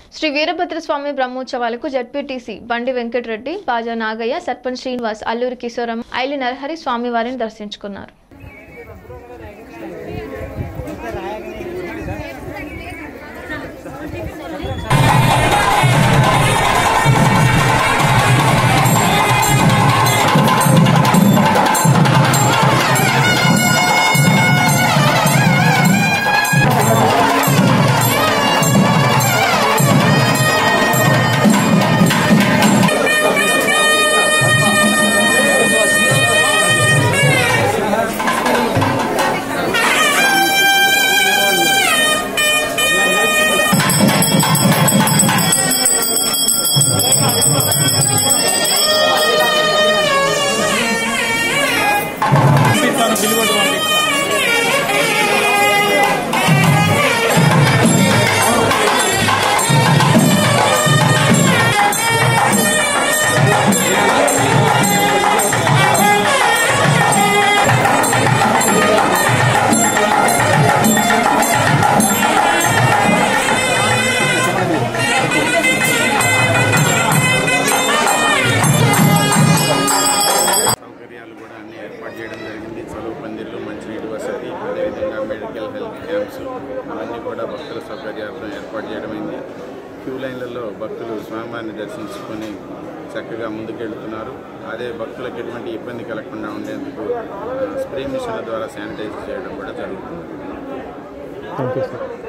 Shri Veerabhadraswamy బ్రహ్మోత్సవాలకు ZPTC బండి వెంకటరెడ్డి బాజా నాగయ్య సర్పంచ్ శ్రీనివాస్ అల్లూరి కిశోరం ఐలి నరహరి స్వామివారిని దర్శించుకున్నారు సౌకర్యాలు కూడా అన్ని ఏర్పాటు చేయడం జరిగింది చదువు పందిర్లు మంచినీటి వసతి అదేవిధంగా మెడికల్ హెల్త్ క్యాంప్స్ అవన్నీ కూడా భక్తుల సౌకర్యాలతో ఏర్పాటు చేయడమైంది క్యూ లైన్లలో భక్తులు స్వామివారిని దర్శించుకొని చక్కగా ముందుకెళ్తున్నారు అదే భక్తులకు ఎటువంటి ఇబ్బంది కలగకుండా ఉండేందుకు ఆ, స్ప్రే మిషన్ల ద్వారా శానిటైజ్ చేయడం కూడా జరుగుతుంది థ్యాంక్ యూ సార్